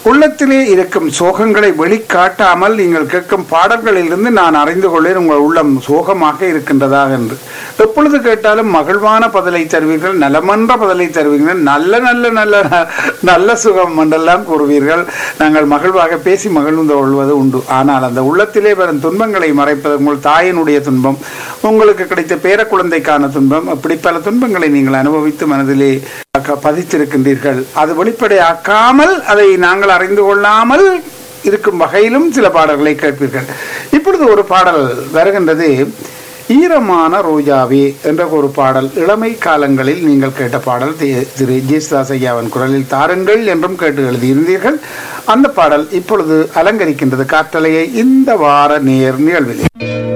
உள்ளத்திலே இருக்கும் சோகங்களை வெளிக்காட்டாமல் நீங்கள் கேட்கும் பாடல்களிலிருந்து நான் அறிந்து கொள்ளேன் உங்கள் உள்ளம் சோகமாக இருக்கின்றதா என்று எப்பொழுது கேட்டாலும் மகிழ்வான பதிலை தருவீர்கள் நலமன்ற பதிலை தருவீர்கள் நல்ல நல்ல நல்ல நல்ல சுகம் என்றெல்லாம் கூறுவீர்கள் நாங்கள் மகிழ்வாக பேசி மகிழ்ந்து கொள்வது உண்டு ஆனால் அந்த உள்ளத்திலே வரும் துன்பங்களை மறைப்பது உங்கள் தாயினுடைய துன்பம் உங்களுக்கு கிடைத்த பேர குழந்தைக்கான துன்பம் அப்படி பல துன்பங்களை நீங்கள் அனுபவித்து மனதிலே க- பதித்திருக்கின்றீர்கள் அது வெளிப்படையாக்காமல் அதை நாங்கள் அறிந்து கொள்ளாமல் இருக்கும் வகையிலும் சில பாடல்களை கேட்பீர்கள் இப்பொழுது ஒரு பாடல் வருகின்றது ஈரமான ரோஜாவே என்ற ஒரு பாடல் இளமை காலங்களில் நீங்கள் கேட்ட பாடல் தி- திரு ஜேசுதாஸ் ஐயாவின் குரலில் தாருங்கள் என்றும் கேட்டு எழுதியிருந்தீர்கள் அந்த பாடல் இப்பொழுது அலங்கரிக்கின்றது காற்றலையை இந்த வார நேர் நிகழ்வில்